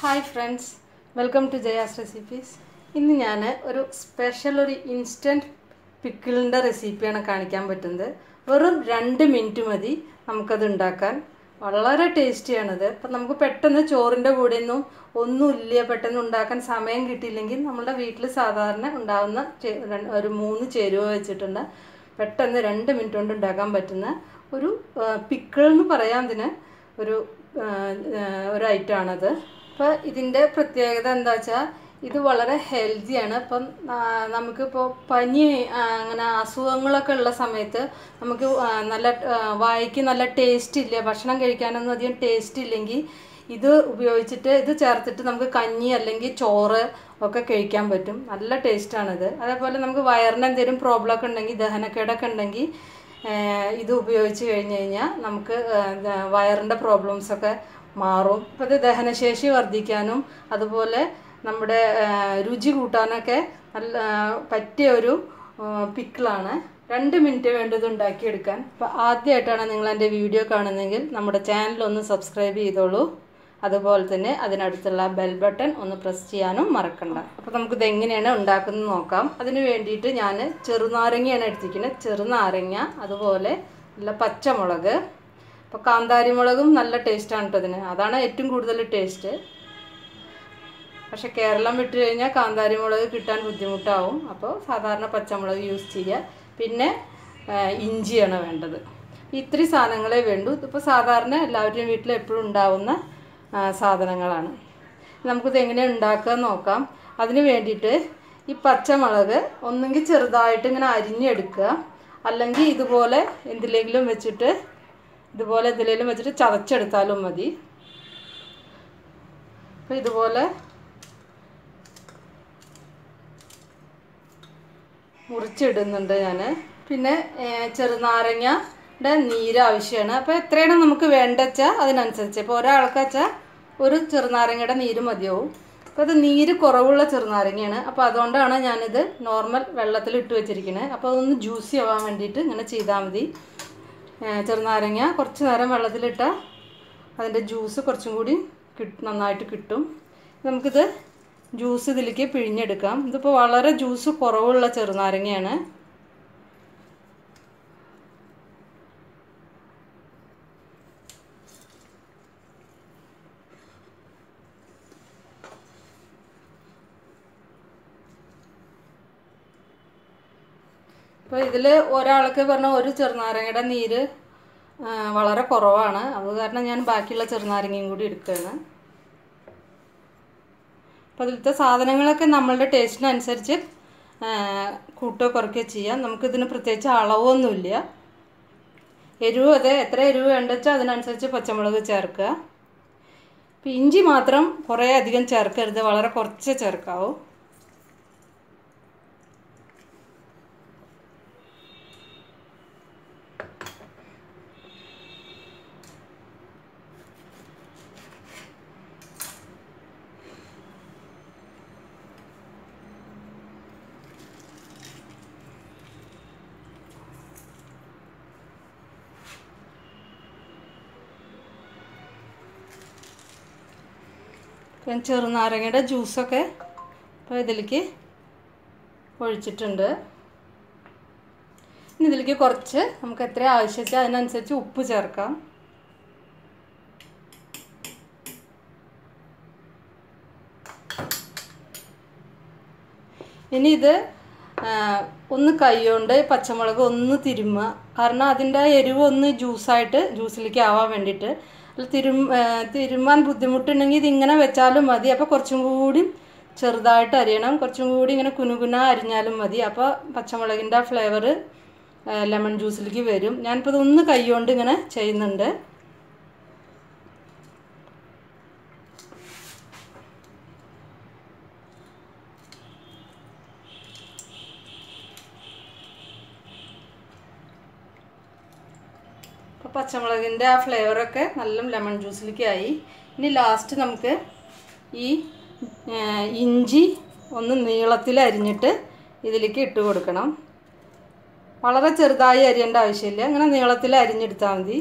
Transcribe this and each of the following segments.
hi friends welcome to Jaya's recipes ഇന്ന് ഞാൻ ഒരു സ്പെഷ്യൽ ഒരു ഇൻസ്റ്റൻറ്റ് പിക്കിളിൻ്റെ റെസിപ്പിയാണ് കാണിക്കാൻ പറ്റുന്നത് വെറും രണ്ട് മിനിറ്റ് മതി നമുക്കത് ഉണ്ടാക്കാൻ വളരെ ടേസ്റ്റിയാണത് അപ്പം നമുക്ക് പെട്ടെന്ന് ചോറിൻ്റെ കൂടെയൊന്നും ഒന്നുമില്ല പെട്ടെന്ന് ഉണ്ടാക്കാൻ സമയം കിട്ടിയില്ലെങ്കിൽ നമ്മളുടെ വീട്ടിൽ സാധാരണ ഉണ്ടാകുന്ന ചെ- ര- ഒരു മൂന്ന് ചേരുവ വെച്ചിട്ടുണ്ട് പെട്ടെന്ന് രണ്ട് മിനിറ്റ് കൊണ്ട് ഉണ്ടാക്കാൻ പറ്റുന്ന ഒരു പിക്കിൾ എന്ന് പറയാൻ ഇതിന് ഒരു ആ, ആ, ഒരു ഐറ്റമാണത് അപ്പോൾ ഇതിൻ്റെ പ്രത്യേകത എന്താ വെച്ചാൽ ഇത് വളരെ ഹെൽത്തിയാണ് ഇപ്പം ആ, നമുക്കിപ്പോൾ പനി ആ, അങ്ങനെ അസുഖങ്ങളൊക്കെ ഉള്ള സമയത്ത് നമുക്ക് ആ, നല്ല ആ, വായിക്ക് നല്ല ടേസ്റ്റ് ഇല്ല ഭക്ഷണം കഴിക്കാനൊന്നും അധികം ടേസ്റ്റ് ഇല്ലെങ്കിൽ ഇത് ഉപയോഗിച്ചിട്ട് ഇത് ചേർത്തിട്ട് നമുക്ക് കഞ്ഞി അല്ലെങ്കിൽ ചോറ് ഒക്കെ കഴിക്കാൻ പറ്റും നല്ല ടേസ്റ്റാണിത് അതേപോലെ നമുക്ക് വയറിന് എന്തെങ്കിലും പ്രോബ്ലം ഒക്കെ ഉണ്ടെങ്കിൽ ദഹനക്കേടൊക്കെ ഉണ്ടെങ്കിൽ ഏഹ് ഇത് ഉപയോഗിച്ച് കഴിഞ്ഞ് കഴിഞ്ഞാൽ നമുക്ക് ഏഹ് ദ- വയറിൻ്റെ പ്രോബ്ലംസൊക്കെ മാറും അപ്പോൾ ഇത് ദഹനശേഷി വർദ്ധിക്കാനും അതുപോലെ നമ്മുടെ ഏഹ് രുചി കൂട്ടാനൊക്കെ നല്ല ഏഹ് പറ്റിയ ഒരു പിക്കിളാണ് രണ്ട് മിനിറ്റ് വേണ്ടി ഇത് ഉണ്ടാക്കിയെടുക്കാൻ അപ്പോൾ ആദ്യമായിട്ടാണ് നിങ്ങൾ എൻ്റെ വീഡിയോ കാണുന്നതെങ്കിൽ നമ്മുടെ ചാനൽ ഒന്ന് സബ്സ്ക്രൈബ് ചെയ്തോളൂ അതുപോലെ തന്നെ അതിനടുത്തുള്ള ബെൽ ബട്ടൺ ഒന്ന് പ്രസ് ചെയ്യാനും മറക്കണ്ട അപ്പോൾ നമുക്കിത് എങ്ങനെയാണ് ഉണ്ടാക്കുന്നത് നോക്കാം അതിന് വേണ്ടിയിട്ട് ഞാൻ ചെറുനാരങ്ങയാണ് എടുത്തിരിക്കുന്നത് ചെറുനാരങ്ങ അതുപോലെ നല്ല പച്ചമുളക് അപ്പോൾ കാന്താരി മുളകും നല്ല ടേസ്റ്റാണ് കേട്ടോ ഇതിന് അതാണ് ഏറ്റവും കൂടുതൽ ടേസ്റ്റ് പക്ഷെ കേരളം വിട്ട് കഴിഞ്ഞാൽ കാന്താരി മുളക് കിട്ടാൻ ബുദ്ധിമുട്ടാവും അപ്പോൾ സാധാരണ പച്ചമുളക് യൂസ് ചെയ്യുക പിന്നെ ആ, ഇഞ്ചിയാണ് വേണ്ടത് ഇത്രയും സാധനങ്ങളെ വേണ്ടൂ ഇതിപ്പോൾ സാധാരണ എല്ലാവരുടെയും വീട്ടിൽ എപ്പോഴും ഉണ്ടാവുന്ന ആ, സാധനങ്ങളാണ് നമുക്കിത് എങ്ങനെ ഉണ്ടാക്കുക നോക്കാം അതിന് വേണ്ടിയിട്ട് ഈ പച്ചമുളക് ഒന്നെങ്കിൽ ചെറുതായിട്ട് ഇങ്ങനെ അരിഞ്ഞെടുക്കുക അല്ലെങ്കിൽ ഇതുപോലെ എന്തിലെങ്കിലും വെച്ചിട്ട് ഇതുപോലെ എന്തിലെങ്കിലും വെച്ചിട്ട് ചതച്ചെടുത്താലും മതി അപ്പോൾ ഇതുപോലെ മുറിച്ചിടുന്നുണ്ട് ഞാൻ പിന്നെ ഏഹ്, ചെറുനാരങ്ങയുടെ നീര് ആവശ്യമാണ് അപ്പോൾ എത്രയാണ് നമുക്ക് വേണ്ടച്ചാൽ അതിനനുസരിച്ച് ഇപ്പോൾ ഒരാൾക്ക് വെച്ചാൽ ഒരു ചെറുനാരങ്ങയുടെ നീര് മതിയാവും അപ്പോൾ അത് നീര് കുറവുള്ള ചെറുനാരങ്ങയാണ് അപ്പോൾ അതുകൊണ്ടാണ് ഞാനിത് നോർമൽ വെള്ളത്തിൽ ഇട്ട് വെച്ചിരിക്കുന്നത് അപ്പോൾ അതൊന്ന് ജ്യൂസി ആവാൻ വേണ്ടിയിട്ട് ഇങ്ങനെ ചെയ്താൽ മതി ഏഹ്, ചെറുനാരങ്ങ കുറച്ച് നേരം വെള്ളത്തിലിട്ടാൽ അതിൻ്റെ ജ്യൂസ് കുറച്ചും കൂടി കിട്ട് നന്നായിട്ട് കിട്ടും നമുക്കിത് ജ്യൂസ് ഇതിലേക്ക് പിഴിഞ്ഞെടുക്കാം ഇതിപ്പോൾ വളരെ ജ്യൂസ് കുറവുള്ള ചെറുനാരങ്ങയാണ് ഇപ്പോൾ ഇതിൽ ഒരാൾക്ക് പറഞ്ഞ ഒരു ചെറുനാരങ്ങയുടെ നീര് ആ, വളരെ കുറവാണ് അത് കാരണം ഞാൻ ബാക്കിയുള്ള ചെറുനാരങ്ങയും കൂടി എടുക്കുകയാണ് അപ്പോൾ അതിലത്തെ സാധനങ്ങളൊക്കെ നമ്മളുടെ ടേസ്റ്റിനനുസരിച്ച് കൂട്ടോ കുറയ്ക്കുകയോ ചെയ്യാം നമുക്കിതിന് പ്രത്യേകിച്ച് അളവൊന്നുമില്ല എരിവ് അതെ എത്ര എരിവ് വേണ്ടെച്ചാൽ അതിനനുസരിച്ച് പച്ചമുളക് ചേർക്കുക ഇപ്പം ഇഞ്ചി മാത്രം കുറേ അധികം ചേർക്കരുത് വളരെ കുറച്ച് ചേർക്കാവൂ ഞാൻ ചെറുനാരങ്ങയുടെ ജ്യൂസൊക്കെ ഇപ്പോൾ ഇതിലേക്ക് ഒഴിച്ചിട്ടുണ്ട് ഇനി ഇതിലേക്ക് കുറച്ച് നമുക്ക് എത്ര ആവശ്യം വെച്ചാൽ അതിനനുസരിച്ച് ഉപ്പ് ചേർക്കാം ഇനി ഇത് ആ, ഒന്ന് കൈകൊണ്ട് പച്ചമുളക് ഒന്ന് തിരുമ്മുക കാരണം അതിൻ്റെ എരിവ് ഒന്ന് ജ്യൂസായിട്ട് ജ്യൂസിലേക്ക് ആവാൻ വേണ്ടിയിട്ട് അല്ല തിരും ആ, തിരുമ്മാൻ ബുദ്ധിമുട്ടുണ്ടെങ്കിൽ ഇതിങ്ങനെ വെച്ചാലും മതി അപ്പോൾ കുറച്ചും കൂടി ചെറുതായിട്ട് അരിയണം കുറച്ചും കൂടി ഇങ്ങനെ കുനുകുന അരിഞ്ഞാലും മതി അപ്പോൾ പച്ചമുളകിൻ്റെ ആ ഫ്ലേവർ ലെമൺ ജ്യൂസിലേക്ക് വരും ഞാനിപ്പോൾ ഇതൊന്ന് കൈകൊണ്ട് ഇങ്ങനെ ചെയ്യുന്നുണ്ട് അപ്പോൾ പച്ചമുളകിൻ്റെ ആ ഫ്ലേവറൊക്കെ നല്ല ലെമൺ ജ്യൂസിലേക്ക് ആയി ഇനി ലാസ്റ്റ് നമുക്ക് ഈ ആ, ഇഞ്ചി ഒന്ന് നീളത്തിൽ അരിഞ്ഞിട്ട് ഇതിലേക്ക് ഇട്ട് കൊടുക്കണം വളരെ ചെറുതായി അരിയേണ്ട ആവശ്യമില്ല ഇങ്ങനെ നീളത്തിൽ അരിഞ്ഞെടുത്താൽ മതി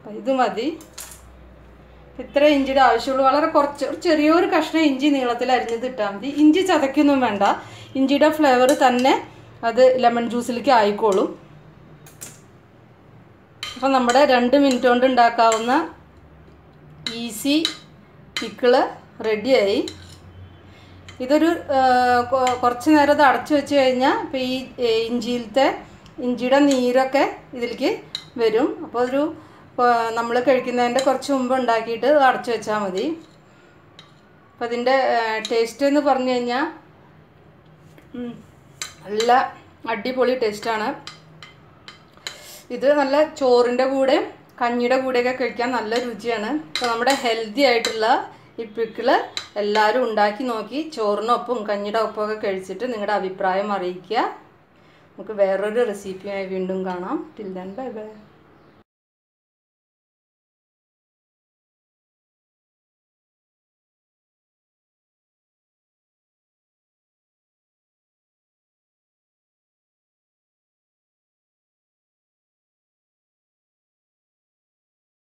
അപ്പം ഇത് മതി ഇത്ര ഇഞ്ചിയുടെ ആവശ്യമുള്ളൂ വളരെ കുറച്ച് ഒരു ചെറിയൊരു കഷ്ണം ഇഞ്ചി നീളത്തിൽ അരിഞ്ഞത് ഇട്ടാൽ മതി ഇഞ്ചി ചതയ്ക്കൊന്നും വേണ്ട ഇഞ്ചിയുടെ ഫ്ലേവർ തന്നെ അത് ലെമൺ ജ്യൂസിലേക്ക് ആയിക്കോളും അപ്പം നമ്മുടെ രണ്ട് മിനിറ്റ് കൊണ്ട് ഉണ്ടാക്കാവുന്ന ഈസി പിക്കിള് റെഡിയായി ഇതൊരു ആ, കൊ- കുറച്ച് നേരം ഇത് അടച്ചു വെച്ച് കഴിഞ്ഞാൽ ഇപ്പോൾ ഈ ഏ, ഇഞ്ചിയിലത്തെ ഇഞ്ചിയുടെ നീരൊക്കെ ഇതിലേക്ക് വരും അപ്പോൾ ഒരു നമ്മൾ കഴിക്കുന്നതിൻ്റെ കുറച്ച് മുമ്പ് ഉണ്ടാക്കിയിട്ട് ഇത് അടച്ചു വെച്ചാൽ മതി അപ്പോൾ അതിൻ്റെ ടേസ്റ്റ് എന്ന് പറഞ്ഞു കഴിഞ്ഞാൽ ഉം, നല്ല അടിപൊളി ടേസ്റ്റാണ് ഇത് നല്ല ചോറിൻ്റെ കൂടെ കഞ്ഞിയുടെ കൂടെയൊക്കെ കഴിക്കാൻ നല്ല രുചിയാണ് അപ്പോൾ നമ്മുടെ ഹെൽത്തി ആയിട്ടുള്ള ഈ പിക്കിള് എല്ലാവരും ഉണ്ടാക്കി നോക്കി ചോറിനൊപ്പം കഞ്ഞിയുടെ ഒപ്പമൊക്കെ കഴിച്ചിട്ട് നിങ്ങളുടെ അഭിപ്രായം അറിയിക്കുക നമുക്ക് വേറൊരു റെസിപ്പിയായി വീണ്ടും കാണാം ടിൽ ദൻ ബൈ ബൈ